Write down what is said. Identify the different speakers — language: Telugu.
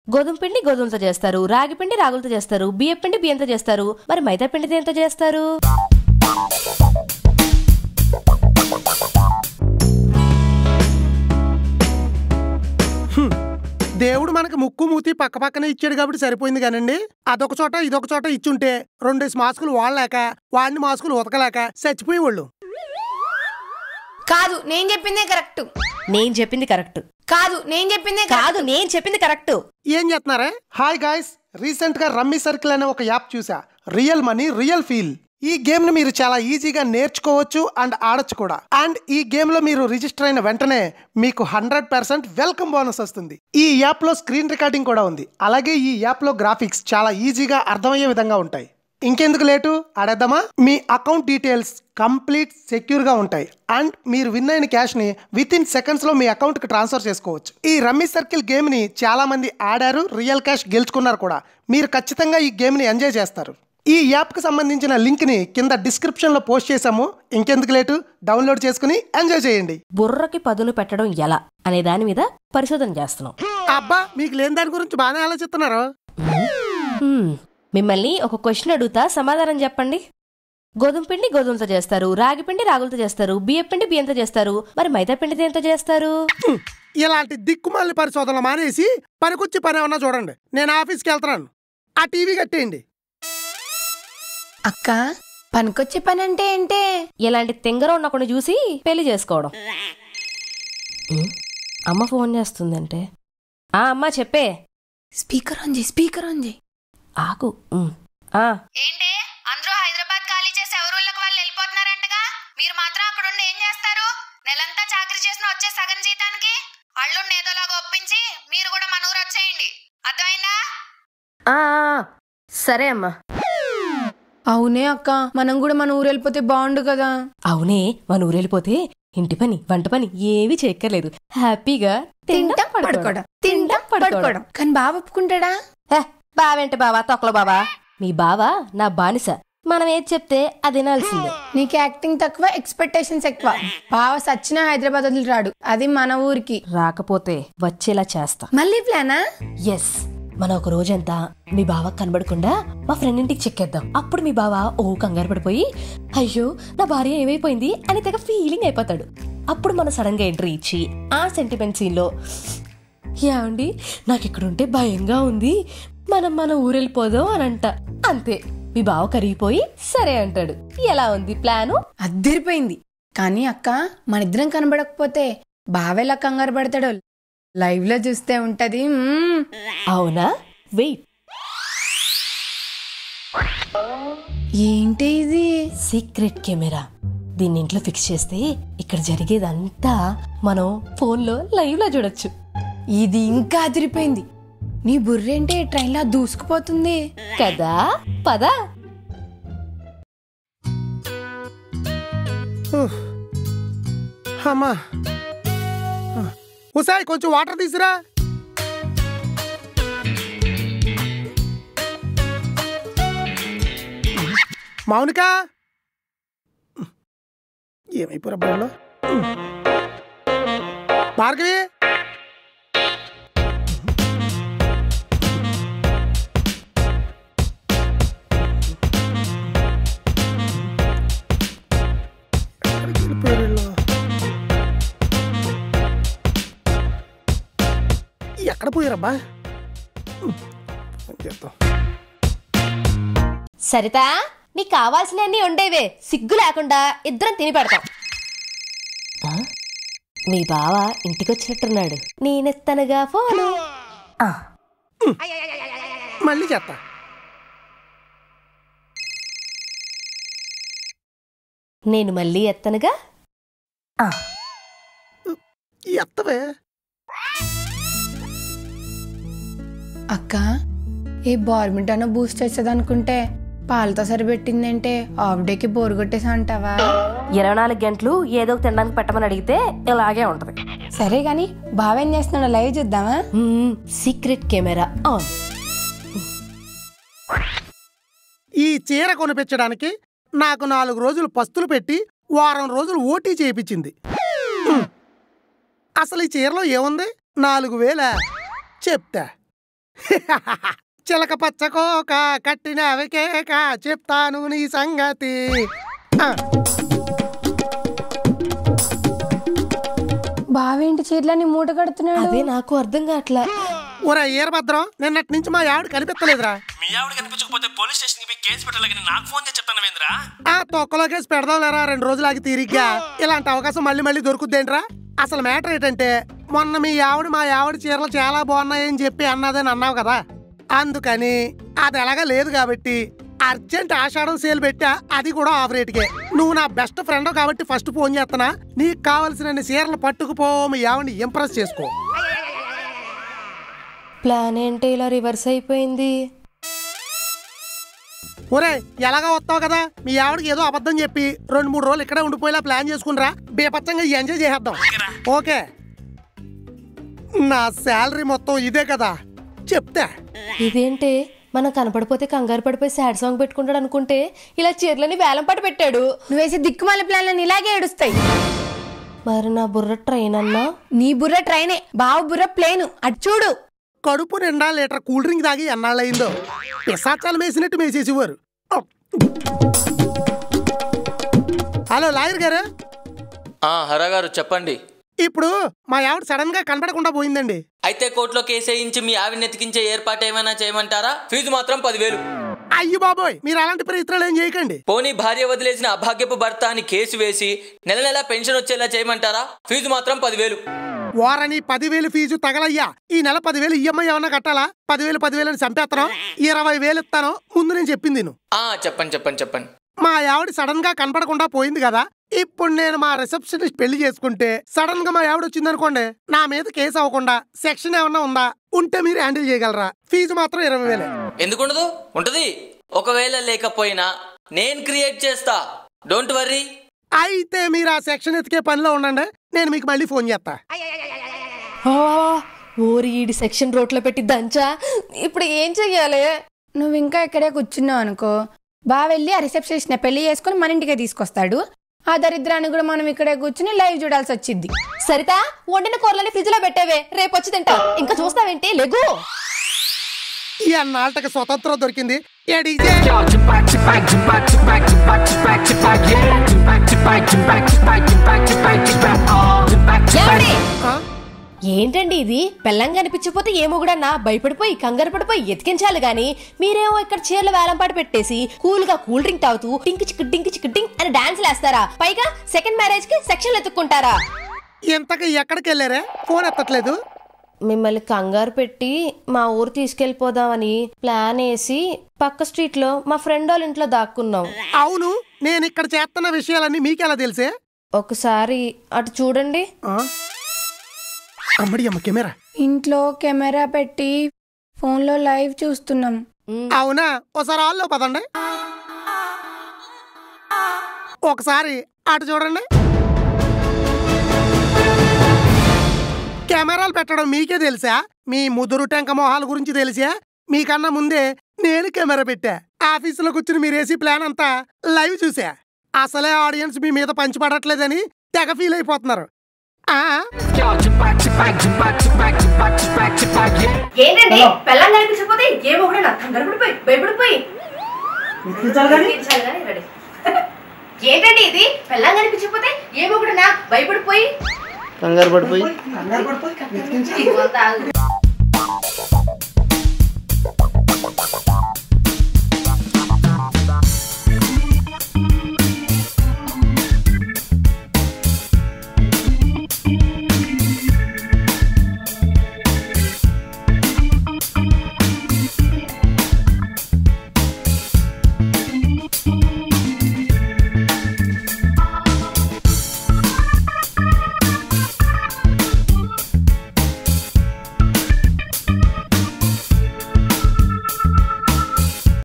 Speaker 1: గోధుమ పిండి గోధుమలతో చేస్తారు రాగి పిండి రాగులతో చేస్తారు బియ్య పిండి బియ్యంతో చేస్తారు మరి మైదా పిండి దేంతో చేస్తారు
Speaker 2: దేవుడు మనకి ముక్కు మూతి పక్క పక్కనే ఇచ్చాడు కాబట్టి సరిపోయింది కానండి అదొక చోట ఇదొక చోట ఇచ్చుంటే రెండేసి మాస్కులు వాడలేక వాడిని మాస్కులు ఉతకలేక చచ్చిపోయేవాళ్ళు
Speaker 3: కాదు నేను చెప్పిందే కరెక్ట్
Speaker 1: నేను చెప్పింది కరెక్ట్
Speaker 3: కాదు నేను చెప్పిందే
Speaker 1: కాదు నేను చెప్పింది కరెక్ట్
Speaker 2: ఏం చేస్తున్నారా హాయ్ గాయ్స్ రీసెంట్ గా రమ్మీ సర్కిల్ అనే ఒక యాప్ చూసా రియల్ మనీ రియల్ ఫీల్ ఈ గేమ్ ని మీరు చాలా ఈజీగా నేర్చుకోవచ్చు అండ్ ఆడొచ్చు కూడా అండ్ ఈ గేమ్ లో మీరు రిజిస్టర్ అయిన వెంటనే మీకు హండ్రెడ్ పర్సెంట్ వెల్కమ్ బోనస్ వస్తుంది ఈ యాప్ లో స్క్రీన్ రికార్డింగ్ కూడా ఉంది అలాగే ఈ యాప్ లో గ్రాఫిక్స్ చాలా ఈజీగా అర్థమయ్యే విధంగా ఉంటాయి ఇంకెందుకు లేటు ఆడేద్దామా మీ అకౌంట్ డీటెయిల్స్ కంప్లీట్ సెక్యూర్ గా ఉంటాయి అండ్ మీరు విన్ అయిన క్యాష్ ని విత్ ఇన్ సెకండ్స్ లో మీ అకౌంట్ కి ట్రాన్స్ఫర్ చేసుకోవచ్చు ఈ రమ్మీ సర్కిల్ గేమ్ ని చాలా మంది ఆడారు రియల్ క్యాష్ గెలుచుకున్నారు కూడా మీరు ఖచ్చితంగా ఈ గేమ్ ని ఎంజాయ్ చేస్తారు ఈ యాప్ కి సంబంధించిన లింక్ ని కింద డిస్క్రిప్షన్ లో పోస్ట్ చేశాము ఇంకెందుకు లేటు డౌన్లోడ్ చేసుకుని ఎంజాయ్ చేయండి
Speaker 1: బుర్రకి పదును పెట్టడం ఎలా అనే దాని మీద పరిశోధన చేస్తున్నాం
Speaker 2: అబ్బా మీకు లేని దాని గురించి బాగానే ఆలోచిస్తున్నారు
Speaker 1: హ్మ్. మిమ్మల్ని ఒక క్వశ్చన్ అడుగుతా సమాధానం చెప్పండి గోధుమ పిండి గోధుమలతో చేస్తారు రాగి పిండి రాగులతో చేస్తారు బియ్య పిండి బియ్యంతో చేస్తారు మరి మైదా పిండి దేంతో చేస్తారు
Speaker 2: హ్మ్. ఇలాంటి దిక్కుమాలి పరిశోధనలు మానేసి పనికొచ్చి పని ఏమన్నా చూడండి నేను ఆఫీస్కి వెళ్తున్నాను ఆ టీవీ కట్టేయండి
Speaker 3: అక్క పనికొచ్చే పని అంటే ఏంటే
Speaker 1: ఇలాంటి తింగర ఉన్నకుండా చూసి పెళ్లి చేసుకోవడం హ్మ్. అమ్మ ఫోన్ చేస్తుందంటే ఆ అమ్మ చెప్పే
Speaker 3: స్పీకర్ ఆన్ చేయి స్పీకర్ ఆన్ చేయి
Speaker 1: ఆకు హ్మ్. ఆ
Speaker 4: ఏంటే అందరూ హైదరాబాద్ ఖాళీ చేసి ఎవరూళ్ళకి వాళ్ళు వెళ్ళిపోతున్నారంటగా మీరు మాత్రం అక్కడ ఉండి ఏం చేస్తారు నెలంతా చాకరీ చేసిన వచ్చే సగం జీతానికి అల్లుడిని ఏదోలాగా ఒప్పించి మీరు కూడా మన ఊరు వచ్చేయండి అర్థమైందా
Speaker 1: ఆ, ఆ, సరే అమ్మా
Speaker 3: అవునే అక్క మనం కూడా మన ఊరు వెళ్ళిపోతే బాగుండు కదా
Speaker 1: అవునే మన ఊరు వెళ్ళిపోతే ఇంటి పని వంట పని ఏవి చేయక్కర్లేదు హ్యాపీగా
Speaker 3: తింటాం పడుకోవడం తింటాం పడుకోవడం కానీ బాగా ఒప్పుకుంటాడా
Speaker 1: హే, బావేంటి బావా తొక్కల బావా మీ బావ నా బానిస మనం ఏది చెప్తే అది వినాల్సిందే
Speaker 3: నీకు యాక్టింగ్ తక్కువ ఎక్స్పెక్టేషన్స్ ఎక్కువ బావ సచిన హైదరాబాద్ వదిలి రాడు అది మన ఊరికి
Speaker 1: రాకపోతే వచ్చేలా చేస్తా
Speaker 3: మళ్ళీ ప్లానా
Speaker 1: ఎస్ మనం ఒక రోజంతా మీ బావ కనబడకుండా మా ఫ్రెండ్ ఇంటికి చెక్కేద్దాం అప్పుడు మీ బావ ఓ కంగారు పడిపోయి అయ్యో నా భార్య ఏమైపోయింది అని తెగ ఫీలింగ్ అయిపోతాడు అప్పుడు మనం సడన్ గా ఎంట్రీ ఇచ్చి ఆ సెంటిమెంట్ సీన్ లో ఏమండి నాకు ఇక్కడ ఉంటే భయంగా ఉంది మనం మన ఊరెళ్ళిపోదాం అని అంట అంతే మీ బావ కరిగిపోయి సరే అంటాడు ఎలా ఉంది ప్లాను
Speaker 3: అద్దరిపోయింది కానీ అక్క మన ఇద్దరం కనబడకపోతే బావెలా కంగారు పడతాడో లైవ్ లో చూస్తే ఉంటది మ్మ్.
Speaker 1: అవునా వెయిట్
Speaker 3: ఏంటి ఇది
Speaker 1: సీక్రెట్ కెమెరా దీన్ని ఇంట్లో ఫిక్స్ చేస్తే ఇక్కడ జరిగేదంతా మనం ఫోన్లో లైవ్ లో చూడొచ్చు
Speaker 3: ఇది ఇంకా అదిరిపోయింది నీ బుర్రేంటి ట్రైన్ లా దూసుకుపోతుంది
Speaker 1: కదా పదా
Speaker 2: ఉఫ్. అమ్మా ఉసాయ్ కొంచెం వాటర్ తీసురా మౌనిక ఏమైపోరా బయలు భార్గవి ఎక్కడికి వెళ్ళిపోయారు వీళ్ళు? ఎక్కడ పోయారబ్బా చేద్దాం
Speaker 1: సరితా నీకు కావాల్సినవన్నీ ఉండేవే సిగ్గు లేకుండా ఇద్దరం తిని పెడతాం ఆ? మీ బావ ఇంటికొచ్చినట్టున్నాడు నేనెత్తనుగా ఫోను ఆ,
Speaker 2: మళ్ళీ చేస్తా
Speaker 1: నేను మళ్ళీ ఎత్తనుగా ఆ,
Speaker 2: ఎత్తవే
Speaker 3: అక్క ఏ బార్మింటానో బూస్ట్ చేసేది అనుకుంటే పాలతో సరిపెట్టిందంటే ఆఫ్ డేకి బోరు కొట్టేసా అంటావా
Speaker 1: ఇరవై నాలుగు గంటలు ఏదో ఒకటి తినడానికి పెట్టమని అడిగితే ఇలాగే ఉంటది
Speaker 3: సరే గాని బావేం చేస్తున్నాడు లైవ్ చూద్దామా
Speaker 1: మ్మ్, సీక్రెట్ కెమెరా ఆన్
Speaker 2: ఈ చీర కొనిపించడానికి నాకు నాలుగు రోజులు పస్తులు పెట్టి వారం రోజులు ఓటీ చేయించింది హ్మ్. అసలు ఈ చీరలో ఏముంది నాలుగు వేల చెప్తా చిలక పచ్చకోక కట్టిన కేక చెప్తాను నీ సంగతి ఆ,
Speaker 3: బావేంటి చీరలని మూట కడుతున్నాడు
Speaker 1: అదే నాకు అర్థం కావట్లా
Speaker 2: ఒరే ఈరభద్రం నిన్నటి నుంచి మా ఆవిడ కనిపించలేదురా
Speaker 5: మీ ఆవిడ కనిపించకపోతే పోలీస్ స్టేషన్ కి కేసు పెట్టాలని నాకు ఫోన్ చేసి చెప్తాను వేంద్రా
Speaker 2: ఆ తొక్కలో కేసు పెడదాం లేరా రెండు రోజులు ఆగి తీరిగ్గా ఇలాంటి అవకాశం మళ్ళీ మళ్ళీ దొరుకుద్దేంట్రా అసలు మ్యాటర్ ఏంటంటే మొన్న మీ ఆవిడ మా ఆవిడ చీరలు చాలా బాగున్నాయని చెప్పి అన్నదని అన్నావు కదా అందుకని అది ఎలాగా లేదు కాబట్టి అర్జెంట్ ఆషాఢం సేల్ పెట్టా అది కూడా ఆఫ్ రేట్కే నువ్వు నా బెస్ట్ ఫ్రెండ్ కాబట్టి ఫస్ట్ ఫోన్ చేస్తున్నా నీకు కావలసిన చీరలు పట్టుకుపో మీ ఆవిడని ఇంప్రెస్ చేసుకో
Speaker 1: ప్లాన్ ఏంటి ఇలా రివర్స్ అయిపోయింది
Speaker 2: ఒరే ఎలాగా వస్తావు కదా మీ ఆవిడకి ఏదో అబద్ధం చెప్పి రెండు మూడు రోజులు ఇక్కడే ఉండిపోయేలా ప్లాన్ చేసుకునిరా బేపచ్చంగా ఎంజాయ్ చేసేద్దాం ఓకే నా శాలరీ మొత్తం ఇదే కదా చెప్తా
Speaker 1: ఇదేంటి మనం కనపడిపోతే కంగారు పడిపోయి సాడ్ సాంగ్ పెట్టుకుంటాడు అనుకుంటే ఇలా చీరలని వేలం పాట పెట్టాడు
Speaker 3: నువ్వేసే దిక్కుమాల ప్లాన్లను ఇలాగే ఏడుస్తాయి
Speaker 1: మరి నా బుర్ర ట్రైన్ అన్నా
Speaker 3: నీ బుర్ర ట్రైనే బావ బుర్ర ప్లేను అటు చూడు
Speaker 2: కడుపు నిండా లీటర్ కూల్ డ్రింక్ తాగి ఎన్నాళ్ళయిందో పిసాచాలు వేసినట్టు మేసేసేవారు హలో లాయర్ గారు
Speaker 6: ఆ హర గారు చెప్పండి
Speaker 2: ఇప్పుడు మా ఆవిడ సడన్ గా కనపడకుండా పోయిందండి
Speaker 6: అయితే కోర్టులో కేసు వేయించి మీ ఆవిడని ఎతికించే ఏర్పాటు ఏమైనా చేయమంటారా ఫీజు మాత్రం పదివేలు
Speaker 2: అయ్యి బాబోయ్ మీరు అలాంటి ప్రయత్నాలు ఏం చేయకండి
Speaker 6: పోనీ భార్య వదిలేసిన అభాగ్యపు భర్త అని కేసు వేసి నెల నెల పెన్షన్ వచ్చేలా చేయమంటారా ఫీజు మాత్రం పదివేలు
Speaker 2: వారని పదివేలు ఫీజు తగలయ్యా ఈ నెల పదివేలు ఈఎంఐ ఏమన్నా కట్టాలా పదివేలు పదివేలు అని చంపేస్తాను ఇరవై వేలు ఇస్తాను ముందు నేను చెప్పింది నువ్వు
Speaker 6: ఆ చెప్పండి చెప్పండి చెప్పండి
Speaker 2: మా ఆవిడ సడన్ గా కనపడకుండా పోయింది కదా ఇప్పుడు నేను మా రిసెప్షనిస్ట్ పెళ్లి చేసుకుంటే సడన్ గా మా ఆవిడ వచ్చింది అనుకోండి నా మీద కేసు అవ్వకుండా సెక్షన్ ఏమన్నా ఉందా ఉంటే మీరు హ్యాండిల్ చేయగలరా ఫీజు మాత్రం ఇరవై వేలే
Speaker 6: ఎందుకుండదు ఉంటది ఒకవేళ లేకపోయినా నేను క్రియేట్ చేస్తా డోంట్ వర్రీ
Speaker 2: అయితే మీరు ఆ సెక్షన్ ఎతికే పనిలో ఉండండి నేను మీకు మళ్ళీ ఫోన్ చేస్తా
Speaker 1: ఆ, ఓరి ఈడి సెక్షన్ రోట్లో పెట్టి దంచా ఇప్పుడు ఏం చెయ్యాలి
Speaker 3: నువ్వు ఇంకా ఇక్కడే కూర్చున్నావు అనుకో బావ వెళ్ళి ఆ రిసెప్షనిస్ట్ పెళ్లి చేసుకుని మన ఇంటికే తీసుకొస్తాడు ఆ దరిద్రాన్ని కూడా మనం ఇక్కడే కూర్చుని లైవ్ చూడాల్సి వచ్చింది
Speaker 1: సరితా వండిన కూరలని ఫ్రిడ్జ్ లో పెట్టేవే రేపు వచ్చి తింటా ఇంకా చూస్తావేంటి లెగు
Speaker 2: ఈ అన్నాళ్ళకి స్వతంత్రం దొరికింది ఎడిగే
Speaker 1: ఏమండి?
Speaker 2: ఆ?
Speaker 1: ఏంటండి ఇది పెళ్ళం కనిపించకపోతే ఏమో కూడా నా భయపడిపోయి కంగారు పడిపోయి ఎతికించాలి గాని మీరేమో ఇక్కడ చీరల వేలంపాటు పెట్టేసి కూల్ గా కూల్ డ్రింక్ తాగుతూ టింక్ చిక్ టింక్ చిక్ టింక్ అని డాన్స్ లేస్తారా పైగా సెకండ్ మ్యారేజ్ కి సెక్షన్లు ఎత్తుక్కుంటారా
Speaker 2: ఇంతకి ఎక్కడికి వెళ్ళారే ఫోన్ ఎత్తట్లేదు
Speaker 1: మిమ్మల్ని కంగారు పెట్టి మా ఊరు తీసుకెళ్లిపోదామని ప్లాన్ వేసి పక్క స్ట్రీట్ లో మా ఫ్రెండ్ వాళ్ళ ఇంట్లో దాక్కున్నాం
Speaker 2: అవును నేను ఇక్కడ చేస్తున్న విషయాలన్నీ మీకెలా తెలిసే
Speaker 1: ఒకసారి అటు చూడండి
Speaker 2: ఆ? అమ్మడి అమ్మ కెమెరా
Speaker 3: ఇంట్లో కెమెరా పెట్టి ఫోన్లో లైవ్ చూస్తున్నాం
Speaker 2: అవునా ఒకసారి ఆల్లో పదండి ఒకసారి అటు చూడండి కెమెరాలు పెట్టడం మీకే తెలుసా మీ ముదురు టెంక మొహాల గురించి తెలిసా మీకన్నా ముందే నేను కెమెరా పెట్టా ఆఫీసులో కూర్చుని మీరేసి ప్లాన్ అంతా లైవ్ చూసా అసలే ఆడియన్స్ మీ మీద పంచిపడట్లేదని తెగ ఫీల్ అయిపోతున్నారు ఆ
Speaker 1: ఏంటండి పెళ్ళం కనిపించకపోతే ఏమో కూడా నాకు కంగారు పడిపోయి భయపడిపోయి ఎక్కించాలి కానీ రెడీ. ఏంటండి ఇది పెళ్ళం కనిపించకపోతే ఏమో కూడా నా భయపడిపోయి
Speaker 7: కంగారు పడిపోయి
Speaker 1: ఇదిగో అంతా ఆగు.